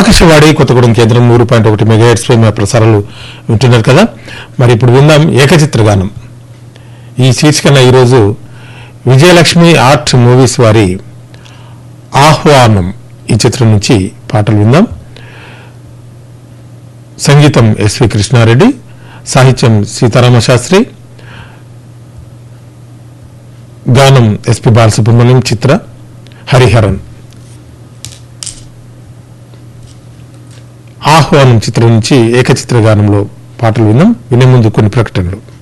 ఆకాశవాణి కొత్తగూడెం కేంద్రం నూరు పాయింట్ ఒకటి మెగాహెట్స్ పై మా ప్రసారాలు వింటున్నారు కదా మరి ఇప్పుడు విందాం ఏకచిత్ర గానం ఈ శీర్షికన ఈరోజు విజయలక్ష్మి ఆర్ట్ మూవీస్ వారి ఆహ్వానం ఈ చిత్రం నుంచి పాటలు విందాం సంగీతం ఎస్వి కృష్ణారెడ్డి సాహిత్యం సీతారామ శాస్త్రి గానం ఎస్పి బాలసుబ్రహ్మణ్యం చిత్ర హరిహరన్ ఆహ్వానం చిత్రం నుంచి ఏకచిత్ర గానంలో పాటలు విందాం వినే ముందు కొన్ని ప్రకటనలు